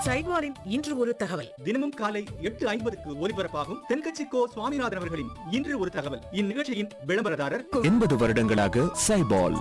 சைட்வாரின் இன்று ஒரு தகவல் தினமும் காலை எட்டு ஐம்பதுக்கு ஒலிபரப்பாகும் தென்கட்சி கோ சுவாமிநாதன் அவர்களின் இன்று ஒரு தகவல் இந்நிகழ்ச்சியின் விளம்பரதாரர் எண்பது வருடங்களாக சைபால்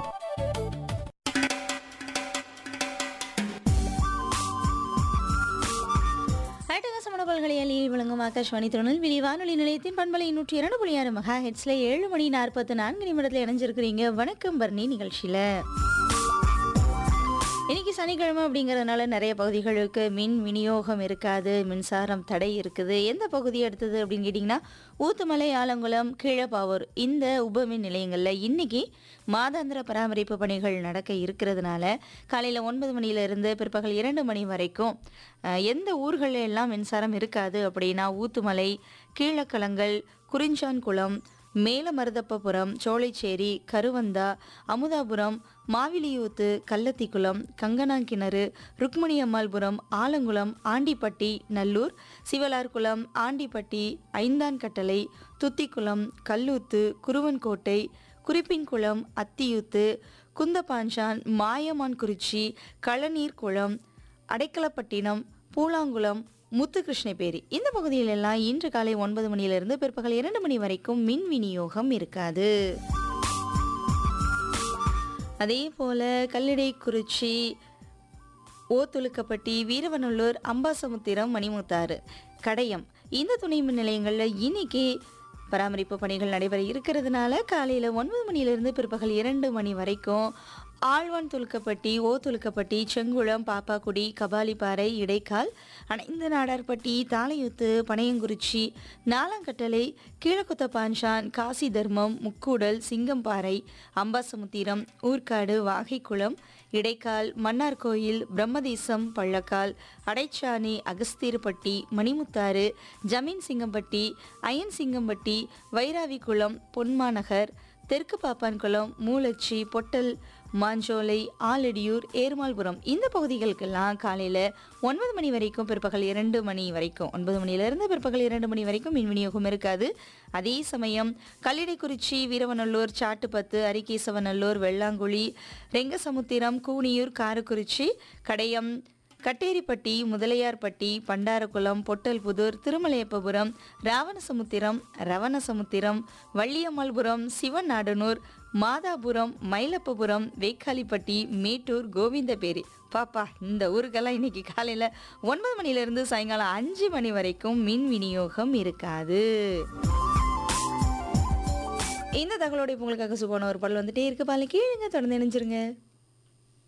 அட்டகாசமான பல்கலையில் விளங்கும் ஆகாஷ்வாணி திருநெல்வேலி வானொலி நிலையத்தின் பண்பலை நூற்றி இரண்டு புள்ளி ஆறு மெகா ஹெட்ஸ்ல ஏழு மணி நாற்பத்தி நான்கு நிமிடத்தில் இணைஞ்சிருக்கிறீங்க வணக்கம் பர்ணி நிகழ்ச்சியில இன்னைக்கு சனிக்கிழமை அப்படிங்கிறதுனால நிறைய பகுதிகளுக்கு மின் விநியோகம் இருக்காது மின்சாரம் தடை இருக்குது எந்த பகுதி எடுத்தது அப்படின்னு கேட்டிங்கன்னா ஊத்துமலை ஆலங்குளம் கீழப்பாவூர் இந்த உபமின் நிலையங்களில் இன்னைக்கு மாதாந்திர பராமரிப்பு பணிகள் நடக்க இருக்கிறதுனால காலையில் ஒன்பது மணியிலிருந்து பிற்பகல் இரண்டு மணி வரைக்கும் அஹ், எந்த ஊர்களில் எல்லாம் மின்சாரம் இருக்காது அப்படின்னா ஊத்துமலை கீழக்கலங்கள் குறிஞ்சான்குளம் மேலமருதப்பபுரம் சோலைச்சேரி கருவந்தா அமுதாபுரம் மாவிலியூத்து கள்ளத்திக்குளம் கங்கனாங்கிணறு ருக்மணி அம்மாள்புரம் ஆலங்குளம் ஆண்டிப்பட்டி நல்லூர் சிவலார்குளம் ஆண்டிப்பட்டி ஐந்தான்கட்டளை துத்திக்குளம் கல்லூத்து குருவன்கோட்டை குறிப்பின்குளம் அத்தியூத்து குந்தபாஞ்சான் மாயமான்குறிச்சி களநீர்குளம் அடைக்கலப்பட்டினம் பூலாங்குளம் முத்துகிருஷ்ணபேரி இந்த பகுதியிலெல்லாம் இன்று காலை ஒன்பது மணியிலிருந்து பிற்பகல் இரண்டு மணி வரைக்கும் மின் விநியோகம் இருக்காது அதே போல கல்லிடைக்குறிச்சி ஓத்துலுக்கப்பட்டி வீரவநல்லூர் அம்பாசமுத்திரம் மணிமுத்தாறு கடையம் இந்த துணை மின் நிலையங்களில் இன்னைக்கு பராமரிப்பு பணிகள் நடைபெற இருக்கிறதுனால காலையில் ஒன்பது மணியிலிருந்து பிற்பகல் இரண்டு மணி வரைக்கும் ஆழ்வான் துலுக்கப்பட்டி ஓ துலுக்கப்பட்டி செங்குளம் பாப்பாக்குடி கபாலிப்பாறை இடைக்கால் அனைந்து நாடார்பட்டி தாளையூத்து பனையங்குறிச்சி நாலாங்கட்டளை கீழக்குத்தப்பாஞ்சான் காசி தர்மம் முக்கூடல் சிங்கம்பாறை அம்பாசமுத்திரம் ஊர்க்காடு வாகைக்குளம் இடைக்கால் மன்னார்கோயில் பிரம்மதேசம் பள்ளக்கால் அடைச்சாணி அகஸ்தீர்பட்டி மணிமுத்தாறு ஜமீன் சிங்கம்பட்டி அயன் சிங்கம்பட்டி வைராவிக்குளம் பொன்மாநகர் தெற்கு பாப்பான்குளம் மூலச்சி பொட்டல் மாஞ்சோலை ஆலடியூர் ஏர்மாள்புரம் இந்த பகுதிகளுக்கெல்லாம் காலையில் ஒன்பது மணி வரைக்கும் பிற்பகல் இரண்டு மணி வரைக்கும் ஒன்பது மணியிலிருந்து பிற்பகல் இரண்டு மணி வரைக்கும் மின் விநியோகம் இருக்காது அதே சமயம் கல்லிடைக்குறிச்சி வீரவநல்லூர் சாட்டுப்பத்து அரிகேசவநல்லூர் வெள்ளாங்குழி ரெங்கசமுத்திரம் கூனியூர் காரக்குறிச்சி கடையம் கட்டேரிப்பட்டி முதலியார்பட்டி பண்டாரகுளம் பொட்டல்புதூர் திருமலையப்பபுரம் ராவணசமுத்திரம் ரவணசமுத்திரம் வள்ளியம்மாள்புரம் சிவநாடனூர் மாதாபுரம் மயிலப்பபுரம் வேக்காலிப்பட்டி மேட்டூர் கோவிந்தபேரி பாப்பா இந்த ஊருக்கெல்லாம் இன்னைக்கு காலையில் ஒன்பது மணிலேருந்து சாயங்காலம் அஞ்சு மணி வரைக்கும் மின் விநியோகம் இருக்காது இந்த தகவலோட இப்ப உங்களுக்காக சுபான ஒரு பாடல் வந்துட்டே இருக்கு பாருங்க கீழுங்க தொடர்ந்து இணைஞ்சிருங்க